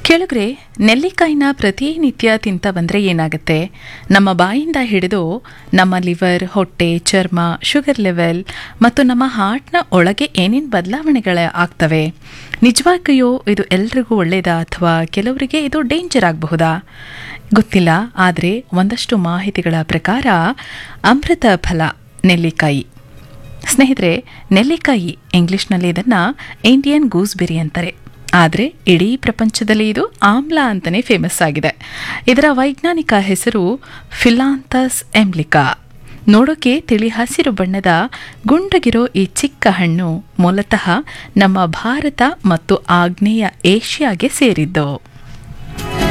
ಕೆಳಗ್ರೆ ನೆಲ್ಲಿಕಾಯಿನ ಪ್ರತಿನಿತ್ಯ ತಿಂತ ಬಂದರೆ ಏನಾಗುತ್ತೆ ನಮ್ಮ ಬಾಯಿಂದ ಹಿಡಿದು ನಮ್ಮ ಲಿವರ್ ಹೊಟ್ಟೆ ಚರ್ಮ ಶುಗರ್ ಲೆವೆಲ್ ಮತ್ತು ನಮ್ಮ ಹಾರ್ಟ್ನ ಒಳಗೆ ಏನೇನು ಬದಲಾವಣೆಗಳು ಆಗ್ತವೆ ನಿಜವಾಗಿಯೂ ಇದು ಎಲ್ರಿಗೂ ಒಳ್ಳೆಯದಾ ಅಥವಾ ಕೆಲವರಿಗೆ ಇದು ಡೇಂಜರ್ ಆಗಬಹುದಾ ಗೊತ್ತಿಲ್ಲ ಆದರೆ ಒಂದಷ್ಟು ಮಾಹಿತಿಗಳ ಪ್ರಕಾರ ಅಮೃತ ಫಲ ನೆಲ್ಲಿಕಾಯಿ ಸ್ನೇಹಿತರೆ ನೆಲ್ಲಿಕಾಯಿ ಇಂಗ್ಲಿಷ್ನಲ್ಲಿ ಇದನ್ನು ಇಂಡಿಯನ್ ಗೂಸ್ಬೆರಿ ಅಂತಾರೆ ಆದರೆ ಇಡೀ ಪ್ರಪಂಚದಲ್ಲಿ ಇದು ಆಮ್ಲ ಅಂತಲೇ ಫೇಮಸ್ ಆಗಿದೆ ಇದರ ವೈಜ್ಞಾನಿಕ ಹೆಸರು ಫಿಲಾಂಥಸ್ ಎಂಬ್ಲಿಕಾ ನೋಡೋಕೆ ತಿಳಿ ಹಸಿರು ಬಣ್ಣದ ಗುಂಡಗಿರೋ ಈ ಚಿಕ್ಕ ಹಣ್ಣು ಮೂಲತಃ ನಮ್ಮ ಭಾರತ ಮತ್ತು ಆಗ್ನೇಯ ಏಷ್ಯಾಗೆ ಸೇರಿದ್ದು